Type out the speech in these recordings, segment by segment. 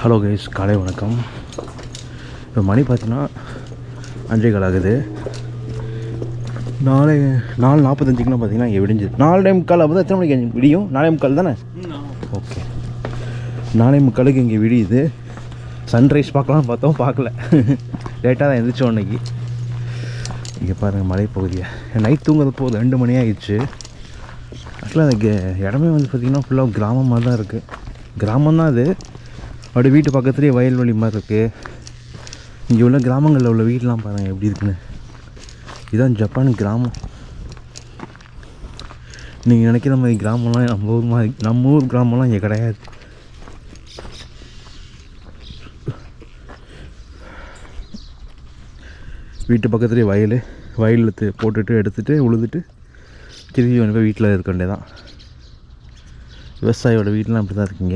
Hello guys காலை வணக்கம் இப்போ மணி பார்த்தீங்கன்னா அஞ்சே கால் ஆகுது நாளை நாலு நாற்பத்தஞ்சுக்குலாம் பார்த்தீங்கன்னா இங்கே விடிஞ்சுது நாலு டைம் கால் அப்போ எத்தனை மணிக்கு அஞ்சு விடியும் நாலே முக்கால் தானே ஓகே நாலே முக்காலுக்கு இங்கே விடியுது சன்ரைஸ் பார்க்கலாம் பார்த்தோம் பார்க்கல லேட்டாக தான் எழுந்திரிச்சோம் அன்னைக்கு இங்கே பாருங்கள் மலைப்பகுதியை நைட் தூங்குறது போது ரெண்டு மணி ஆயிடுச்சு ஆக்சுவலாக அதுக்கு இடமே வந்து பார்த்திங்கன்னா ஃபுல்லாக கிராமமாக தான் இருக்குது கிராமம் தான் அது அப்படியே வீட்டு பக்கத்துலேயே வயல்வெளி மாதிரி இருக்குது இங்கே உள்ள கிராமங்களில் உள்ள வீடெலாம் பாருங்கள் எப்படி இருக்குன்னு இதுதான் ஜப்பான் கிராமம் நீங்கள் நினைக்கிற மாதிரி கிராமம்லாம் நம்ம ஊர் மாதிரி நம்ம ஊர் கிராமம்லாம் இங்கே கிடையாது வீட்டு பக்கத்துலேயே வயல் வயலில் து- போட்டுட்டு எடுத்துட்டு உழுதுட்டு திரும்பி வந்து போய் வீட்டில் இருக்க வேண்டியதான் விவசாயியோட வீட்டிலாம் அப்படி தான் இருக்கீங்க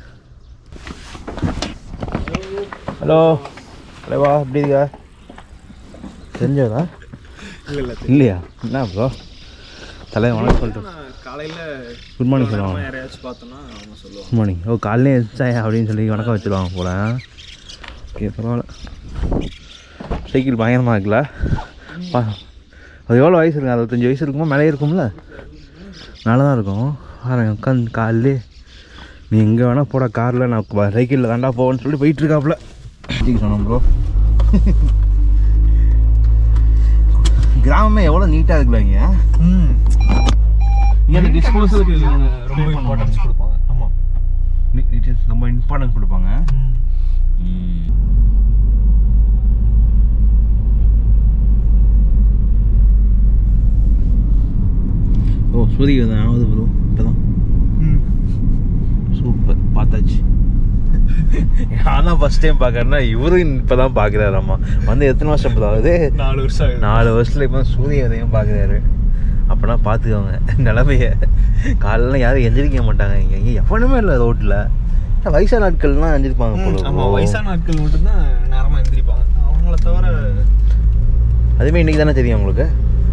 ஹலோ ஹலோவா எப்படி இருக்கா தெரிஞ்சதா இல்லையா என்ன ப்ரோ தலை வணக்கம் சொல்லிட்டு காலையில் குட் மார்னிங் சொல்லுவாங்க யாரையாச்சும் பார்த்தோன்னா அவங்க சொல்லுவாங்க குட் மார்னிங் ஓ காலையிலே எழுந்தாயா அப்படின்னு சொல்லி வணக்கம் வச்சுருவாங்க போல ஓகே பரவாயில்ல சைக்கிள் பயங்கரமாக இருக்குல்ல பா அது எவ்வளோ வயசு இருக்கும் அறுபத்தஞ்சி வயசு இருக்குமோ மேலே இருக்கும்ல மேலே தான் இருக்கும் பாருங்க உட்காந்து காலிலே நீ எங்கே வேணால் போட காரில் நான் சைக்கிளில் தாண்டா போவேன்னு சொல்லி போயிட்டுருக்காப்புல சொன்னோம் ப்ரோ கிராமமே எவ்வளோ நீட்டாக இருக்குல்ல இங்கே ம் இங்கே அந்த டிஸ்போசலுக்கு ரொம்ப இம்பார்ட்டன்ஸ் கொடுப்பாங்க ஆமாம் ரொம்ப இம்பார்ட்டன்ஸ் கொடுப்பாங்க ஓ சூரிய உதயம் ஆகுது ப்ரோ இப்போதான் ம் சூப்பர் பார்த்தாச்சு நான் தான் ஃபஸ்ட் டைம் பார்க்குறேன்னா இவரும் இப்போ தான் பார்க்குறாரு அம்மா வந்து எத்தனை வருஷம் இப்போ ஆகுது நாலு வருஷம் ஆகுது நாலு வருஷத்தில் இப்போ சூரிய உதயம் பார்க்குறாரு அப்போனா பார்த்துக்கோங்க நிலமைய காலையில் யாரும் எந்திரிக்க மாட்டாங்க இங்கே இங்கே எவனுமே இல்லை ரோட்டில் வயசான ஆட்கள்லாம் எந்திரிப்பாங்க போல ஆமாம் bro. வயசான ஆட்கள் மட்டும்தான் நேரமாக எந்திரிப்பாங்க அவங்கள தவிர அதுவுமே இன்னைக்கு தானே தெரியும் உங்களுக்கு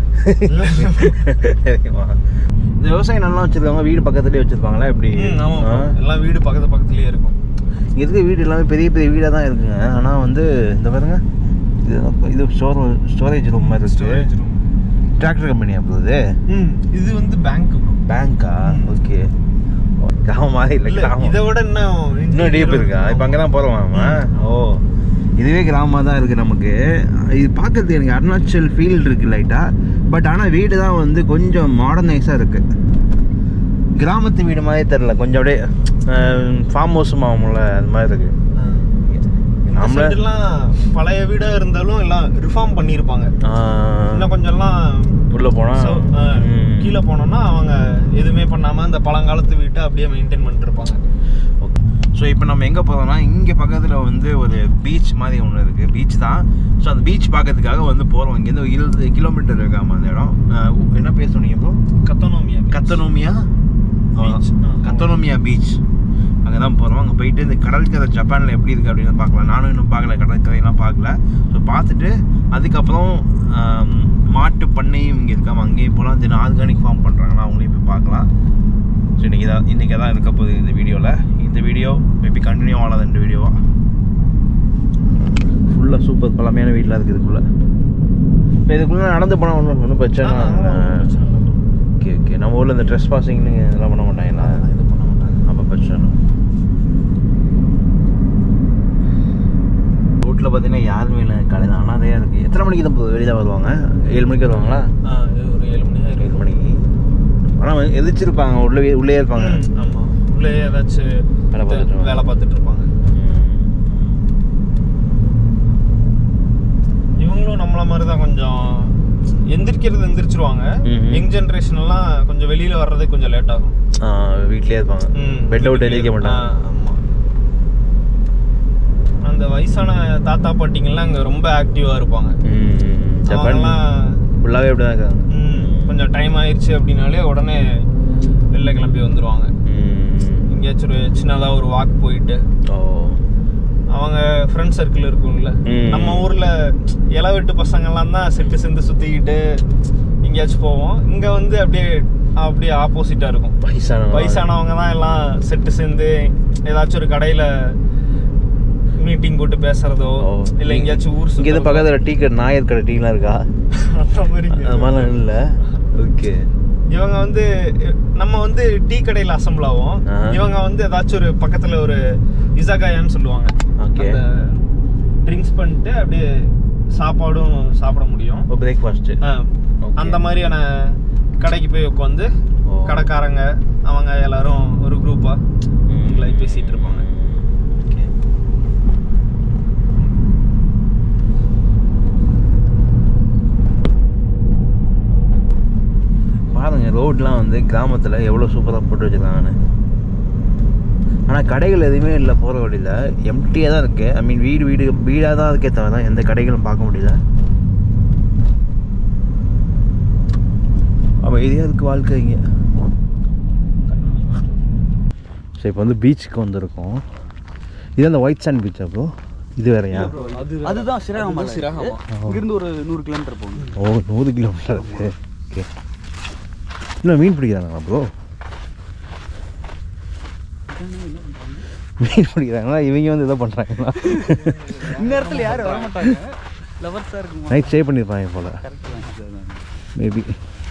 தெரியுமா இந்த விவசாயம் நல்லா வச்சிருக்காங்க வீடு பக்கத்துலேயே வச்சிருப்பாங்களா எப்படி ம் ஆமாம் ஆ? எல்லாம் வீடு பக்கத்து பக்கத்துலேயே இருக்கும் இங்க இருக்க வீடு எல்லாமே பெரிய பெரிய வீடாக தான் இருக்குங்க ஆனால் வந்து இந்த பாருங்க இது இது ஸ்டோர் ஸ்டோரேஜ் ரூம் மாதிரி இருக்கு ஸ்டோரேஜ் ரூம் டிராக்டர் கம்பெனி அப்போது ம் இது வந்து பேங்க் ப்ரோ பேங்க்கா ஓகே கிராமமா இல்லை இல்லை கிராமம் இதை விட இன்னும் இன்னும் டீப் இருக்கா இப்போ அங்கே தான் போகிறோம் அவன் ஓ இதுவே கிராமமாக தான் இருக்குது நமக்கு இது பார்க்கறதுக்கு எனக்கு அருணாச்சல் ஃபீல் இருக்குது லைட்டாக பட் ஆனால் வீடு தான் வந்து கொஞ்சம் மாடர்னைஸாக இருக்குது கிராமத்து வீடு மாதிரி தெரில கொஞ்சம் அப்படியே ஃபார்ம் ஹவுஸும் ஆகும்ல அது மாதிரி இருக்குது நம்மள நம்மளெல்லாம் பழைய வீடா இருந்தாலும் எல்லாம் ரிஃபார்ம் பண்ணியிருப்பாங்க இன்னும் கொஞ்சம்லாம் உள்ளே So, போனால் ஆ, கீழே போனோம்னா அவங்க எதுவுமே பண்ணாம அந்த பழங்காலத்து வீட்டை அப்படியே மெயின்டைன் பண்ணிட்டு இருப்பாங்க ஸோ இப்போ நம்ம எங்கே போகிறோம்னா இங்கே பக்கத்தில் வந்து ஒரு பீச் மாதிரி ஒன்று இருக்குது பீச் தான் ஸோ அந்த பீச் பார்க்கறதுக்காக வந்து போகிறோம் இங்கேருந்து ஒரு இருபது கிலோமீட்டர் இருக்காம அந்த இடம் அஹ் என்ன பேர் சொன்னீங்க ப்ரோ கத்தனோமியா கத்தனோமியா Beach. ஆ. கத்தனோமியா பீச் அங்கே தான் போகிறோம் அங்கே போயிட்டு இந்த கடற்கரை ஜப்பானில் எப்படி இருக்குது அப்படின்னு பார்க்கலாம் நானும் இன்னும் பார்க்கல கடற்கரையெல்லாம் பார்க்கல ஸோ பார்த்துட்டு அதுக்கப்புறம் ஆம், மாட்டு பண்ணையும் இங்கே இருக்காம அங்கேயும் போகலாம் தென் ஆர்கானிக் ஃபார்ம் பண்ணுறாங்களா அவங்களையும் போய் பார்க்கலாம் ஸோ இன்றைக்கி தான் இன்றைக்கி தான் இருக்க போகுது இந்த வீடியோவில் இந்த வீடியோ மேபி கண்டினியூ ஆகலாம் இந்த வீடியோவா ஃபுல்லாக சூப்பர் பழமையான வீட்டில் இருக்குது இதுக்குள்ளே இப்போ இதுக்குள்ளே நடந்து போனால் ஒன்றும் ஒன்றும் பிரச்சனை ஆ, அதெல்லாம் ஒண்ணும் பிரச்சனை இல்லை. ஓகே ஓகே நம்ம ஊரில் இந்த ட்ரெஸ் பாசிங்னு இதெல்லாம் பண்ண மாட்டாங்களா அதெல்லாம் இது பண்ண மாட்டாங்க அப்போ பிரச்சனை ரோட்டில் பார்த்தீங்கன்னா யாருமே இல்லை காலையில் அனாதையாக இருக்குது எத்தனை மணிக்கு தான் வெளியில் வருவாங்க ஏழு மணிக்கு வருவாங்களா ஆ, இது ஒரு ஏழு மணி ஆயிரம் ஏழு மணிக்கு ஆனால் எதிர்ச்சிருப்பாங்க உள்ளே உள்ளே இருப்பாங்க ம், ஆமா உள்ளே ஏதாச்சும் வேலை பார்த்துட்டு இருப்பாங்க. வேலை பார்த்துட்டு இருப்பாங்க இவங்களும் நம்மள மாதிரி தான் கொஞ்சம் எந்திரிக்கிறது எந்திரிச்சிருவாங்க ம்ஹும். யங் ஜென்ரேஷன் எல்லாம் கொஞ்சம் வெளியில வர்றதே கொஞ்சம் லேட் ஆகும் வீட்லேயே இருப்பாங்க ம், பெட்டை விட்டு வீட்டுக்குள்ளே- எந்திரிக்க மாட்டாங்க ஆ, ஆமா அந்த வயசான தாத்தா பாட்டிங்கெல்லாம் அங்க ரொம்ப ஆக்டிவா இருப்பாங்க ம், ஜப்பான் அவங்கெல்லாம் ஃபுல்லாகவே இப்படி தான் இருக்காங்க ம், கொஞ்சம் டைம் ஆயிடுச்சு அப்படின்னாலே உடனே வெளில கிளம்பி வந்துருவாங்க ம். எங்கேயாச்சும் ஒரு சின்னதாக ஒரு வாக் போயிட்டு ஓ அவங்க ஃப்ரெண்ட் சர்க்கிள் இருக்கும்ல ம். நம்ம ஊர்ல இளவெட்டு பசங்கள்லாம் தான் செட்டு சேர்ந்து சுத்திக்கிட்டு எங்கேயாச்சும் போவோம் இங்க வந்து அப்படியே அப்படியே ஆப்போசிட்டா இருக்கும் வயசான வயசானவங்க தான் எல்லாம் செட்டு சேர்ந்து ஏதாச்சும் ஒரு கடையில மீட்டிங் போட்டு பேசுறதோ ஓ. இல்ல எங்கேயாச்சும் ஊர் இங்கே எதுவும் பக்கத்தில் டீ கடை நாயர் கடை டீலாம் இருக்கா அந்த மாதிரி இங்க அது மாதிரிலாம் இல்லை ஓகே இவங்க வந்து நம்ம வந்து டீ கடையில அசம்பிள் ஆகும் ஆ. இவங்க வந்து ஏதாச்சும் ஒரு பக்கத்துல ஒரு இசகாயான்னு சொல்லுவாங்க Okay. ட்ரிங்க்ஸ் பண்ணிட்டு அப்படியே சாப்பாடும் சாப்பிட முடியும் இப்போ பிரேக்ஃபாஸ்ட்டு ஆ. Okay. அந்த மாதிரியான கடைக்கு போய் உட்காந்து ஓ. கடைக்காரங்க அவங்க எல்லாரும் ஒரு குரூப்பா லைவ் பேசிட்டு இருப்பாங்க ஓகே பாருங்க ரோட்லாம் வந்து கிராமத்தில் எவ்வளோ சூப்பராக போட்டு வச்சுருக்காங்கன்னு ஆனால் கடைகள் எதுவுமே இல்லை போகிற வழியில் எம்டியாக தான் இருக்குது ஐ மீன் வீடு வீடு வீடாக தான் இருக்கே தவிர எந்த கடைகளும் பார்க்க முடியல அமைதியாக இருக்கு வாழ்க்கை இங்கே ஸோ இப்போ வந்து பீச்சுக்கு வந்திருக்கோம் இது அந்த ஒயிட் சாண்ட் பீச்சா ப்ரோ இது வேறயா அதுதான் சிரகமா சிரகமா இங்கிருந்து ஒரு நூறு கிலோமீட்டர் போகணும் ஓ நூறு கிலோமீட்டர் இருக்கு ஓகே இன்னும் மீன் பிடிக்கிறாங்களா ப்ரோ மீன் பிடிக்கிறாங்களா இவங்க வந்து இதை பண்ணுறாங்களா இந்த இடத்துல யாரும் வர மாட்டாங்க லவர்ஸாக இருக்குமா நைட் ஸ்டே பண்ணியிருப்பாங்க போல் கரெக்ட் மேபி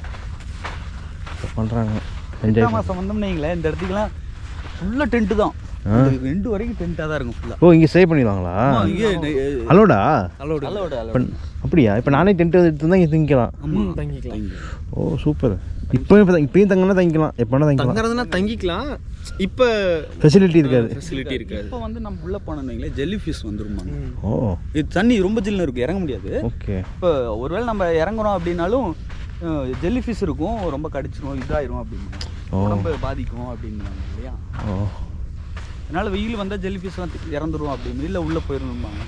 பண்ணுறாங்க என்ஜாய் எட்டாம் மாதம் வந்தோம்னு வைங்களேன் இந்த இடத்துக்குலாம் ஃபுல்லாக டென்ட்டு தான் ஆ. இந்த ரெண்டு வரைக்கும் டென்ட்டாக தான் இருக்கும் ஃபுல்லாக ஓ இங்கே ஸ்டே பண்ணிடுவாங்களா ஹலோடா அலோடு அலோடு இப்போ அப்படியா இப்போ நானே டென்ட் எடுத்து தான் இங்கே தங்கிக்கலாம் ஆமாம் தங்கிக்கலாம் ஓ சூப்பர் இப்போயும் இப்போ இப்பயும் தங்கினா தங்கிக்கலாம் எப்போ வேணா தங்கிக்கலாம் தங்குறதுன்னா தங்கிக்கலாம் இப்ப ஃபெசிலிட்டி இருக்காது ஃபெசிலிட்டி இருக்காது இப்போ வந்து நம்ம உள்ளே போனோம்னு வைங்களேன் ஜெல்லி ஃபிஷ் வந்துருமாங்க ஓ இது தண்ணி ரொம்ப ஜில்லுன்னு இருக்கும் இறங்க முடியாது ஓகே இப்போ ஒருவேளை நம்ம இறங்குறோம் அப்படின்னாலும் ஜெல்லி ஃபிஷ் இருக்கும் ரொம்ப கடிச்சிரும் இதாயிரும் அப்படின்னு ஓ. உடம்பு பாதிக்கும் அப்படின்னாங்க இல்லையா ஓ அதனால வெயில் வந்தால் ஜெல்லி ஃபிஷ்லாம் இறந்துரும் அப்படின்னு இல்லை உள்ளே போயிடணும்பாங்க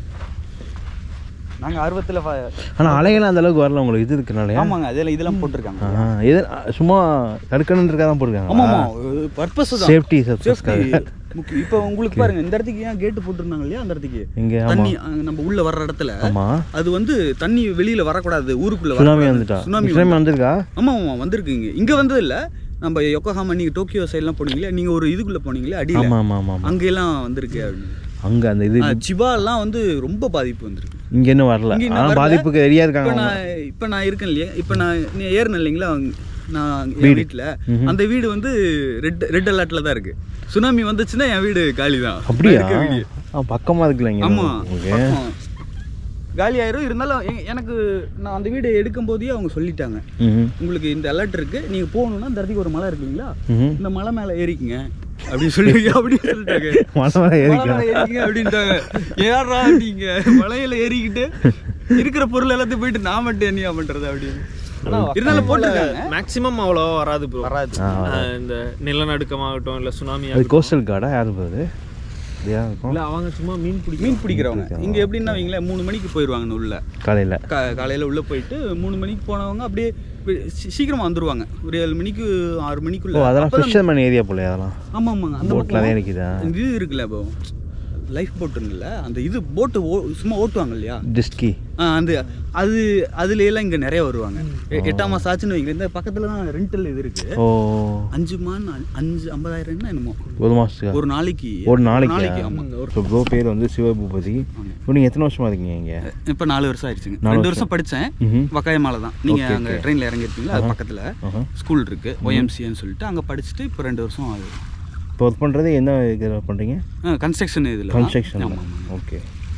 நாங்கள் ஆர்வத்தில் ஆனால் அலையெல்லாம் அந்த அளவுக்கு வரல உங்களுக்கு இது இருக்கனாலயா ஆமாங்க அதெல்லாம் இதெல்லாம் போட்டிருக்காங்க ஆ, இது சும்மா தடுக்கணுன்றக்காக தான் போட்டிருக்காங்க ஆமாம் ஆமாம் பர்பஸ் தான் சேஃப்டி சேஃப்டி சப்ஸ்க்காக முக்கியம் இப்போ உங்களுக்கு பாருங்க இந்த இடத்துக்கு ஏன் கேட்டு போட்டிருந்தாங்க இல்லையா அந்த இடத்துக்கு இங்கே தண்ணி ஆமாம் அங்க நம்ம உள்ள வர்ற இடத்துல ஆமாம் அது வந்து தண்ணி வெளியில வரக்கூடாது ஊருக்குள்ள சுனாமி வரக்கூடாது. வந்துட்டா சுனாமி சுனாமி வந்திருக்கா ஆமா ஆமா வந்திருக்கு இங்க இங்க வந்தது இல்ல நம்ம யோகோஹாமா நீங்க டோக்கியோ சைட்லாம் போனீங்களே நீங்க ஒரு இதுக்குள்ள போனீங்களே அடியில ஆமாம் ஆமாம் ஆமாம் அங்க எல்லாம் வந்திருக்கு அப்படின்னு அங்கே அந்த இது ஆ, சிபா எல்லாம் வந்து ரொம்ப பாதிப்பு வந்திருக்கு இங்கே இன்னும் வரல இங்க இன்னும் ஆனால் வரல. பாதிப்புக்கு ரெடியாக இப்போ இருக்காங்க அவங்க. நான் இப்போ நான் இருக்கேன் இல்லையா இப்போ நான் நீ ஏறினேன் இல்லைங்களா அங்க- நான் என் வீடு. வீட்டில் ம்ஹும். அந்த வீடு வந்து ரெட் ரெட் அலர்ட்ல தான் இருக்கு சுனாமி வந்துச்சுன்னா என் வீடு காலி தான் அப்படியா இருக்க வீடு ஆ பக்கமாக இருக்குல்ல இங்கே ஆமா ஓகே பக்கம். காலி ஆயிரும் இருந்தாலும் எ- எனக்கு நான் அந்த வீடு எடுக்கும் போதே அவங்க சொல்லிட்டாங்க ம் உங்களுக்கு இந்த அலர்ட் இருக்கு நீங்க போகணும்னா இந்த இடத்துக்கு ஒரு மலை இருக்கு இல்லைங்களா ம் இந்த மலை மேல ஏறிக்குங்க அப்படின்னு சொல்லி அப்படின்னு சொல்லிட்டாங்க மலை மேலே மலை ஏறிக்கலாம் மேல ஏறிக்குங்க அப்படின்ட்டாங்க ஏறா அப்படிங்க மலையில ஏறிக்கிட்டு இருக்கிற பொருள் எல்லாத்தையும் போயிட்டு நான் மட்டும் என்னையா பண்றது அப்படின்னு இருந்தாலும் போட்டுருக்காங்க மேக்ஸிமம் அவ்வளோ வராது ப்ரோ வராது ஆ இந்த நிலநடுக்கமாகட்டும் இல்ல சுனாமி அது கோஸ்டல் கார்டா யார் அது அப்படியா இருக்கும் இல்ல அவங்க சும்மா மீன் பிடிக்கும் மீன் பிடிக்கிறவங்க இங்க எப்படின்னா வைங்களேன் மூணு மணிக்கு போயிடுவாங்க உள்ள காலையில் கா காலையில் உள்ளே போயிட்டு மூணு மணிக்கு போனவங்க அப்படியே வி- சீ- சீக்கிரமா வந்துருவாங்க ஒரு ஏழு மணிக்கு ஆறு ஓ மணிக்குள்ள அதெல்லாம் அப்பதான்- ஃபிஷர்மேன் ஏரியா போல அதெல்லாம் ஆமா ஆமாங்க அந்த போட்டில் தான் பக்கம் இருக்குதா இந்த இது இருக்குல்ல இப்போ லைஃப் போட்டுங்கல்ல அந்த இது போட்டு ஓ சும்மா ஓட்டுவாங்க இல்லையா டிஸ்கி ஆ, அந்த அது அதுல எல்லாம் இங்க நிறைய வருவாங்க எ- எட்டாம் மாசம் ஆச்சுன்னு வைங்க இந்த பக்கத்துல தான் ரெண்டல் இது இருக்கு ஓ அஞ்சு மான் அஞ்சு ஐம்பதாயிரம் என்னமோ ஒரு மாதத்துக்கா ஒரு நாளைக்கு ஒரு நாளைக்கு ஆமா இப்போ ப்ரோ பேர் வந்து சிவபூபதி இப்போ நீங்கள் எத்தனை வருஷமா இருக்கீங்க இங்கே இப்போ நாலு வருஷம் ஆயிடுச்சுங்க நாலு ரெண்டு வருஷம். வருஷம் படிச்சேன் ம்ஹும். வக்காயமால தான் நீங்க Okay, அங்க okay. ட்ரெயின்ல இறங்கிருப்பீங்களா அது பக்கத்துல ஆஹா. ஸ்கூல் இருக்கு ஒய்எம்சின்னு சொல்லிட்டு அங்க படிச்சுட்டு இப்போ ரெண்டு வருஷம் ஆகுது இப்போ ஒர்க் பண்ணுறது என்ன இதில் பண்ணுறீங்க கன்ஸ்ட்ரக்ஷன் இதில் கன்ஸ்ட்ரக்ஷன் ஆமா. ஓகே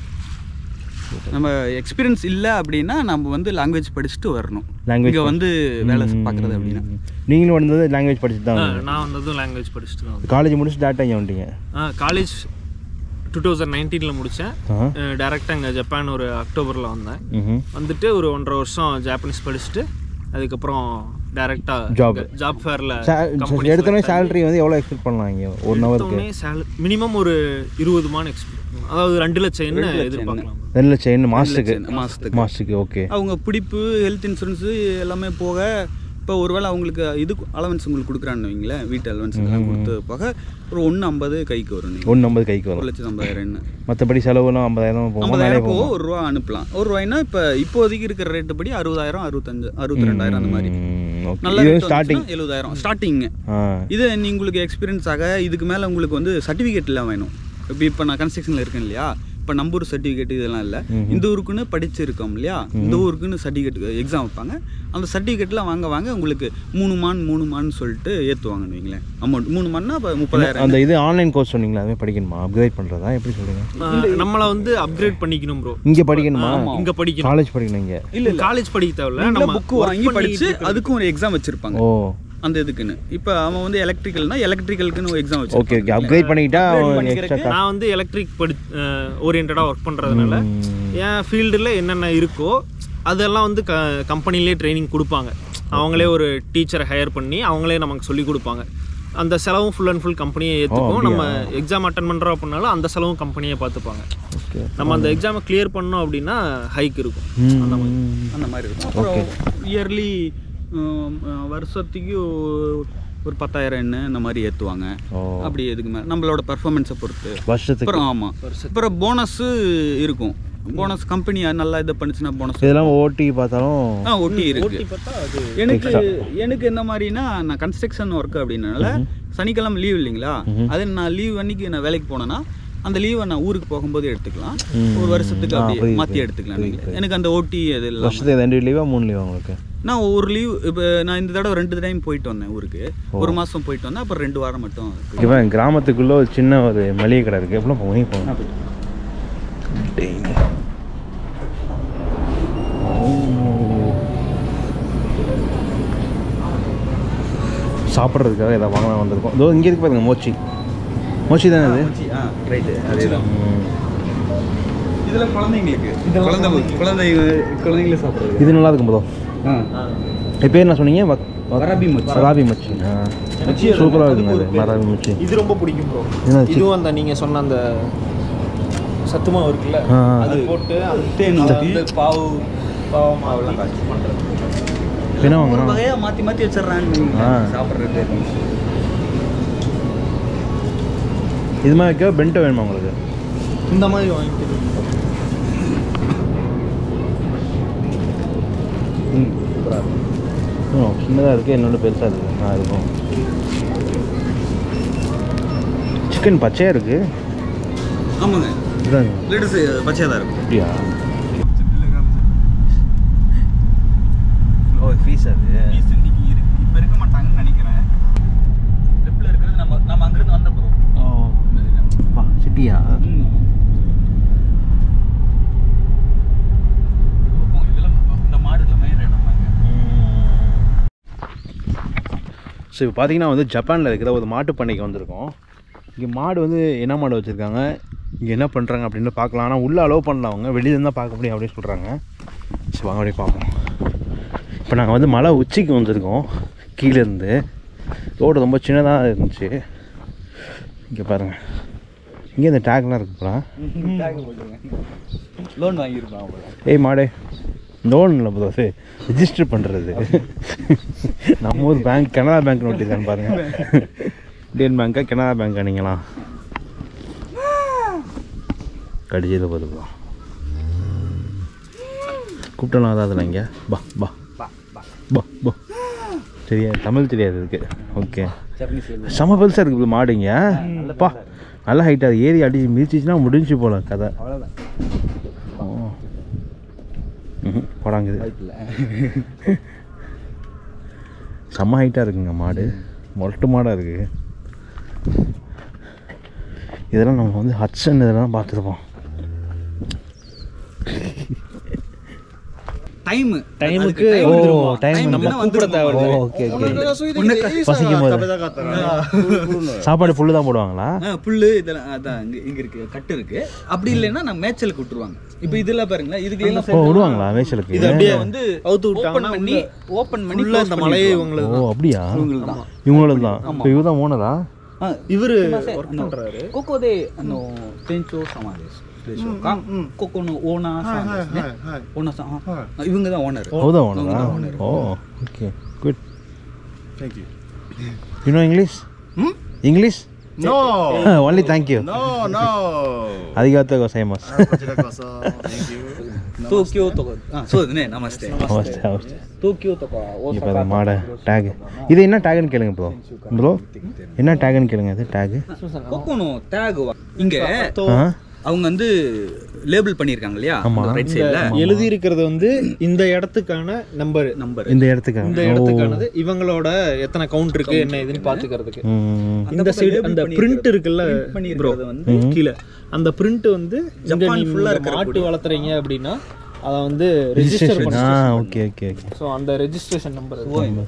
நம்ம எக்ஸ்பீரியன்ஸ் இல்லை அப்படின்னா நம்ம வந்து லாங்குவேஜ் படிச்சுட்டு வரணும் Language இங்க வந்து வேலை பார்க்குறது அப்படின்னா நீங்களும் வந்தது லாங்குவேஜ் படிச்சுட்டு தான் வந்தீங்க. நான் வந்ததும் லாங்குவேஜ் படிச்சுட்டு தான் காலேஜ் முடிச்சு டேட்டா இங்கே வந்துட்டீங்க காலேஜ் டூ தௌசண்ட் நைன்டீனில் முடித்தேன் ஆஹா. டேரெக்டாக இங்கே ஜப்பான் ஒரு அக்டோபரில் வந்தேன் ம் வந்துட்டு ஒரு ஒன்றரை வருஷம் ஜாப்பனீஸ் படிச்சுட்டு அதுக்கப்புறம் டேரெக்டாக Job. ஜாப் ஃபேரில் எடுத்தோடனே சேலரி வந்து எவ்வளோ எக்ஸ்பெக்ட் பண்ணலாம் இங்கே ஒன் ஹவருக்கு மினிமம் ஒரு இருபது மான் எக்ஸ்பெக்ட் அதாவது ரெண்டு லட்சம் என்ன ரெண்டு லட்சம் எதிர்பார்க்கலாம் ரெண்டு லட்சம் என்ன மாதத்துக்கு மாசத்துக்கு மாதத்துக்கு ஓகே அவங்க பிடிப்பு ஹெல்த் இன்சூரன்ஸு எல்லாமே போக இப்போ ஒருவேளை அவங்களுக்கு இது அலவன்ஸ் உங்களுக்கு கொடுக்குறான்னு வைங்களேன் வீட்டு அலவன்ஸ் எல்லாம் கொடுத்து போக ஒரு ஒன்று ஐம்பது கைக்கு வரும் நீங்கள் ஒன்று ஐம்பது கைக்கு ஒரு வரும் லட்சத்து ஐம்பதாயிரம்னு மற்றபடி செலவுலாம் ஐம்பதாயிரம் போகும் மேலே ஐம்பதாயிரம் போக போகும் ஒரு ரூபா அனுப்பலாம் ஒரு ரூபாய்னா இப்போ இப்போதைக்கு இருக்கிற ரேட்டு படி அறுபதாயிரம் அறுபத்தஞ்சு அறுபத்தி ரெண்டாயிரம் அந்த மாதிரி ம், okay. நல்ல இது rate ஸ்டார்டிங் வந்துச்சுன்னா எழுபதாயிரம் ஸ்டார்டிங் ஆ இது நீ உங்களுக்கு எக்ஸ்பீரியன்ஸ் ஆக இதுக்கு மேலே உங்களுக்கு வந்து சர்டிஃபிகேட் எல்லாம் வேணும் இப்போ இப்போ நான் கன்ஸ்ட்ரக்ஷனில் இருக்கேன் இல்லையா இப்போ நம்பூர் சர்டிஃபிகேட் இதெல்லாம் இல்லை இந்த ஊருக்குன்னு படிச்சிருக்கோம் இல்லையா இந்த ஊருக்குன்னு சர்டிஃபிகேட் எக்ஸாம் வைப்பாங்க அந்த சர்டிஃபிகேட்லாம் வாங்க வாங்க உங்களுக்கு மூணு மான் மூணு மான்னு சொல்லிட்டு ஏற்றுவாங்கன்னு வைங்களேன் அமௌண்ட் மூணு மான்னா இப்போ முப்பதாயிரம் அந்த இது ஆன்லைன் கோர்ஸ் சொன்னீங்களா அதுவே படிக்கணுமா அப்கிரேட் பண்ணுறதா எப்படி சொல்லுங்க நம்மளை வந்து அப்கிரேட் பண்ணிக்கணும் ப்ரோ இங்கே படிக்கணுமா இங்க படிக்கணும் காலேஜ் படிக்கணும் இங்கே இல்ல, இல்ல. காலேஜ் படிக்க தேவையில்ல நம்ம நம்ம புக்கு வாங்கி படிச்சு அதுக்கும் ஒரு எக்ஸாம் வச்சிருப்பாங்க ஓ அந்த இதுக்குன்னு இப்போ அவன் வந்து எலக்ட்ரிக்கல்னா எலக்ட்ரிக்கலுக்குன்னு ஒரு எக்ஸாம் வச்சு ஓகே ஓகே அப்கிரேட் பண்ணிக்கிட்டா எக்ஸ்ட்ரா நான் வந்து எலக்ட்ரிக் படி ஓரியன்டாக ஒர்க் பண்ணுறதுனால என் ஃபீல்டில் என்னென்ன இருக்கோ அதெல்லாம் வந்து க கம்பெனிலே ட்ரைனிங் கொடுப்பாங்க அவங்களே ஒரு டீச்சரை ஹையர் பண்ணி அவங்களே நமக்கு சொல்லி கொடுப்பாங்க அந்த செலவும் ஃபுல் அண்ட் ஃபுல் கம்பெனியை ஏற்றுக்கும் நம்ம எக்ஸாம் அட்டன் பண்ணுறோம் அப்படின்னாலும் அந்த செலவும் கம்பெனியை பார்த்துப்பாங்க ஓகே நம்ம அந்த எக்ஸாமை கிளியர் பண்ணோம் அப்படின்னா ஹைக் இருக்கும் அந்த மாதிரி அந்த மாதிரி இருக்கும் அப்புறம் இயர்லி வருஷத்துக்கு ஒ- ஒரு பத்தாயிரம் என்ன இந்த மாதிரி ஏற்றுவாங்க ஓ அப்படி எதுக்கு மேலே நம்மளோட பர்ஃபார்மன்ஸை பொறுத்து வருஷத்துக்கு அப்புறம் ஆமாம் அப்புறம் போனஸு இருக்கும் போனஸ் கம்பெனி நல்லா இதை பண்ணுச்சுன்னா போனஸ் இதெல்லாம் ஓட்டி பார்த்தாலும் ஆ ஒட்டி இருக்கு பார்த்தா அது எனக்கு எனக்கு என்ன மாதிரினா நான் கன்ஸ்ட்ரக்ஷன் ஒர்க் அப்படின்னால சனிக்கிழமை லீவ் இல்லைங்களா அது நான் லீவ் அன்னைக்கு நான் வேலைக்கு போனேன்னா அந்த லீவை நான் ஊருக்கு போகும்போது எடுத்துக்கலாம் ஒரு வருஷத்துக்கு ஆ, அப்படியே புரியுது, மாற்றி எடுத்துக்கலாம் நீங்க. எனக்கு அந்த ஓட்டி அது இல்லாமல் வருஷத்துக்கு ரெண்டு லீவா மூணு லீவா உங்களுக்கு நான் ஒரு லீவ் இப்போ நான் இந்த தடவை ரெண்டு டைம் போயிட்டு வந்தேன் ஊருக்கு ஒரு மாதம் போயிட்டு வந்தேன் அப்புறம் ரெண்டு வாரம் மட்டும் இருக்கு. இப்போ கிராமத்துக்குள்ள ஒரு சின்ன ஒரு மளிகை கடை இருக்குது எப்படிலாம் போங்க போங்க சாப்பிட்றதுக்காக இதை வாங்கலாம் வந்திருக்கோம் இதோ இங்கே இருக்கு பாருங்க மோச்சி மோச்சி தானே இது ஆ ரைட்டு அதேதான் ம். இதில் குழந்தைங்களுக்கு குழந்தை குழந்தைங்க குழந்தைங்களே சாப்பிட்றது இது நல்லா இருக்கும் போதோ ஆ இது பேர் என்ன சொன்னீங்க வக்- வக்- வராபி மச்சி. வராபி மச்சி ஆ சூப்பராக இருக்குங்க அது வராபி மச்சி இது ரொம்ப பிடிக்கும் ப்ரோ என்ன இதுவும் அந்த நீங்கள் சொன்ன அந்த சத்துமாவு இருக்குல்ல ஆ. அது போட்டு அந்த தேன் அதை ஊத்தி. வந்து பாவு பாவு மாவுலாம் காய்ச்சி பண்ணுறது என்ன ஒரு வாங்கணும் வகையாக மாற்றி மாற்றி வச்சிடுறான்னு ஆ. சாப்பிட்றது இது மாதிரி வைக்க பென்ட்டோ வேணுமா உங்களுக்கு இந்த மாதிரி வாங்கிக்கிறது ம் சூப்பராக இருக்கும் ம் சின்னதாக இருக்குது என்னோட பெருசாக இருக்குது ஆ இருக்கும் சிக்கன் பச்சையாக இருக்குது ஆமாங்க இதுதான் லேட்டஸ்ட் பச்சையாக தான் இருக்கும் அப்படியா ஓ ஃபீஸ் அது பீஸ் இன்னைக்கு இருக்கு இப்போ இருக்க மாட்டாங்கன்னு நினைக்கிறேன் லெஃப்டில் இருக்கிறது நம்ம நம்ம அங்கேருந்து வந்த போகிறோம் ஓ பா சிட்டியா இதெல்லாம் இந்த மாடுல மேயிற இடம் ஸோ இப்போ பார்த்தீங்கன்னா வந்து ஜப்பானில் இருக்கிற ஒரு மாட்டு பண்ணைக்கு வந்திருக்கோம் இங்கே மாடு வந்து என்ன மாடு வச்சுருக்காங்க இங்கே என்ன பண்ணுறாங்க அப்படின்னு பார்க்கலாம் ஆனால் உள்ளே அலோவ் பண்ணல அவங்க வெளியில இருந்தால் பார்க்க முடியும் அப்படின்னு சொல்கிறாங்க சரி வாங்க அப்படியே பார்ப்போம் இப்போ நாங்கள் வந்து மலை உச்சிக்கு வந்திருக்கோம் கீழேருந்து ரோடு ரொம்ப சின்னதாக இருந்துச்சு இங்கே பாருங்கள் இங்கே இந்த டேக்லாம் இருக்குப்பா லோன் வாங்கியிருப்பான் போல ஏய் மாடே லோன் இல்லை ப்ரோ சரி ரிஜிஸ்டர் பண்ணுறது நம்ம ஊர் பேங்க் கனரா பேங்க் நோட் இருக்கான்னு பாருங்கள் இந்தியன் பேங்க்கா கனரா பேங்க்கா நீங்களா கடிச்சது போது ப்ரோ கூப்பிட்டலாம் அதாவது இங்கே பா பா பா பா தெரியாது தமிழ் தெரியாது இதுக்கு ஓகே ஜப்பனீஸ் செம பெருசாக இருக்குது bro மாடுங்க பா நல்ல ஹைட்டாக அது ஏறி அடிச்சு மிதிச்சிச்சுன்னா முடிஞ்சு போல கதை அவ்வளோதான் ஓ ம்ஹும், போடாங்குது செம்ம ஹைட்டாக இருக்குங்க மாடு மொரட்டு மாடாக இருக்குது இதெல்லாம் நம்ம வந்து ஹட்சன் இதெல்லாம் பார்த்துருப்போம் டைம் டைமுக்கு ஓ டைம் நம்ம கூப்பிட ஓ ஓகே ஓகே பசிக்கும் போது சாப்பாடு ஃபுல்லு தான் போடுவாங்களா புல்லு இதெல்லாம் அதான் இங்க இங்க இருக்கு கட்டு இருக்கு அப்படி இல்லைன்னா நான் மேய்ச்சலுக்கு விட்டுருவாங்க இப்போ இதெல்லாம் பாருங்களேன் இதுக்கு எல்லாம் ஓ விடுவாங்களா மேய்ச்சலுக்கு இது அப்படியே வந்து அவுத்து ஓப்பன் விட்டாங்கன்னா பண்ணி ஓப்பன் பண்ணி ஃபுல்லாக இந்த மலையே இவங்களுக்கு ஓ அப்படியா இவங்களுக்கு தான் இவங்களது தான் இப்போ இவங்க தான் ஓனரா இவரு ஒர்க் ஒர்க் பண்றாரு ここであの店長様ですでしょうか、ここのオーナーさんですね、オーナーさんあஇவங்க தான் ஓனர் அவங்க தான் ஓனரா oh okay good you no English English No! Only thank you No, no! ありがとうございますこちらこそ。Thank you. 東京とかあそうですねナマステ அவஸ்தை அவஸ்தை 東京とか大 இப்போ அந்த மாடை டேகு இது என்ன டேகுன்னு கேளுங்க ப்ரோ ப்ரோ என்ன டேகுன்னு கேளுங்க இது டேகு ここのタグはஇங்க ஆ அவங்க வந்து லேபிள் பண்ணியிருக்காங்க இல்லையா ரைட் சைடுல எழுதி இருக்கிறது வந்து இந்த இடத்துக்கான நம்பர் நம்பர் இந்த இடத்துக்கு இந்த இடத்துக்கானது இவங்களோட எத்தனை கவுண்ட் இருக்கு என்ன இதுன்னு பாத்துக்கிறதுக்கு ம் இந்த சைடு அந்த பிரிண்ட் இருக்குல்ல ப்ரோ பண்ணியிருக்கிறது வந்து கீழே அந்த பிரிண்ட் வந்து ஜப்பான் full ஆ ஃபுல்லா மாட்டு வளர்த்துறீங்க அப்படின்னா அதை வந்து ரெஜிஸ்டர் பண்ணி ஆ ஓகே ஓகே ஓகே ஸோ அந்த ரெஜிஸ்ட்ரேஷன் நம்பர்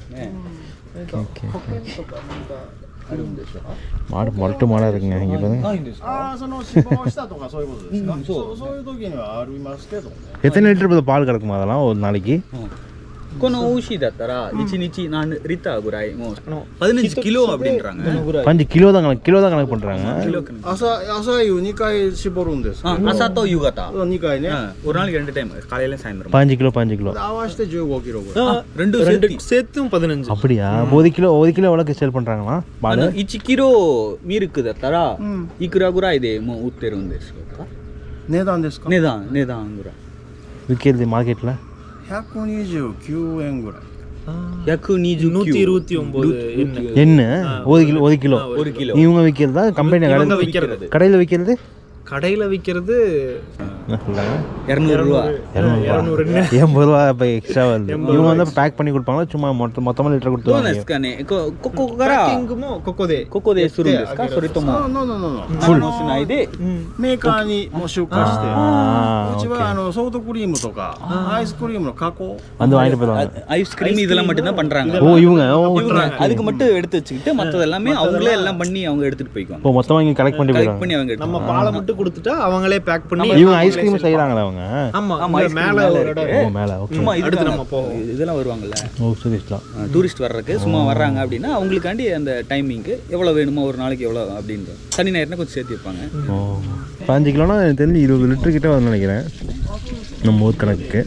மாடு மொரட்டு மாடாக இருக்குங்க இங்கே பாருங்க ああその死亡したとかそういうことですか、そうそういう時にはありますけどね எத்தனை லிட்டர் பால் கிடக்குமா அதெல்லாம் ஒரு நாளைக்கு この牛だったら1日何リッターぐらいもう15キロஅப்படின்றாங்க பஞ்சு கிலோ தான் கணக்கு கிலோ தான் கணக்கு பண்ணுறாங்க キロくらい朝朝夕2回絞るんですけあど朝と夕方 2回ね、 うんஒரு நாளைக்கு ரெண்டு டைம் காலையில சாயந்தரம் பாஞ்சு கிலோ பாஞ்சு கிலோ 合わせて15キロぐらい ரெண்டு ரெண்டு சேர்த்து சேர்த்தும் பதினஞ்சு அப்படியா ஒரு கிலோ ஒரு கிலோ எவ்வளோக்கு சேல் பண்ணுறாங்களா あ பால் の1キロミルクだったらいくらぐらいでもう売ってるんですか値段ですか値段値段ぐらい விற்கிறது மார்க்கெட்டில் 129円ぐらい 129 நூத்தி இருபத்தி ஒன்பது என்ன என்ன ஒரு கிலோ ஒரு கிலோ ஒரு கிலோ இவங்க விற்கிறதா கம்பெனி இவங்க கடை விற்கிறது கடையில் விற்கிறது கடையில விற்கிறது என்ன சொல்கிறாங்க இரநூறுவா இரநூறு என்ன எண்பது ரூபா இப்போ எக்ஸ்ட்ரா வருது இவங்க வந்து பேக் பண்ணி கொடுப்பாங்களா சும்மா மொத்த மொத்தமாக லிட்டர் どうなん கொடுத்துருவாங்க ですかねこここから பேக்கிங்குமோ கொக்கோதே ここでするんですかそれともあノーノーノーノー何もしないでメーカーにもう出荷してあうちはあのソフトクリームとかアイスクリームの加工 வந்து வாங்கிட்டு போயிடுவாங்க ஐஸ் கிரீம் இதெல்லாம் மட்டும் தான் பண்றாங்க ஓ இவங்க ஓ இவங்க அதுக்கு மட்டும் எடுத்து வச்சுக்கிட்டு மத்தது எல்லாமே அவங்களே எல்லாம் பண்ணி அவங்க எடுத்துட்டு போய்க்குவாங்க இப்போ மொத்தமாக இங்கே கலெக்ட் பண்ணி கலெக்ட் போயிடுவாங்க பண்ணி அவங்க எடுத்து நம்ம பாலை மட்டும் கொடுத்துட்டா அவங்களே பேக் பண்ணி இவங்க ஐஸ்கிரீம் செய்கிறாங்களா அவங்க ஆமா ஆமா, இங்க ice cream மேல மேல ஒரு இடம் ஓ மேலே ஓகே சும்மா அடுத்து இதுக்கு நம்ம போவோம். இதெல்லாம் வருவாங்கல்ல ஓ சுரேஷ்லாம் டூரிஸ்ட் வர்றதுக்கு சும்மா வர்றாங்க அப்படின்னா அவங்களுக்காண்டி அந்த டைமிங்க்கு எவ்வளோ வேணுமோ ஒரு நாளைக்கு எவ்வளோ அப்படின்ற சனி ஞாயிறுனா கொஞ்சம் சேர்த்து வைப்பாங்க ஓ பதினஞ்சு கிலோனா எனக்கு தெரிஞ்சு இருபது லிட்டர் கிட்ட வரும்னு நினைக்கிறேன் நம்ம ஊர் கணக்குக்கு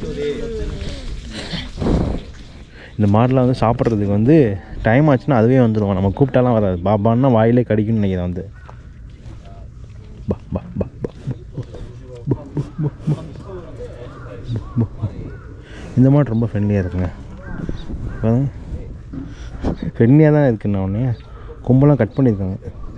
இந்த மாடெலாம் வந்து சாப்பிட்றதுக்கு வந்து டைம் ஆச்சுன்னா அதுவே வந்துடும் நம்ம கூப்பிட்டாலாம் வராது பாபான்னா வாயிலே கடிக்கும்னு நினைக்கிறேன் வந்து பா பா பா பா பா, பா, பா, பா, பா, பா. இந்த மாடு ரொம்ப ஃப்ரெண்ட்லியாக இருக்குங்க ஃப்ரெண்ட்லியாக தான் இருக்குண்ணா உடனே கொம்பெல்லாம் கட் பண்ணியிருக்காங்க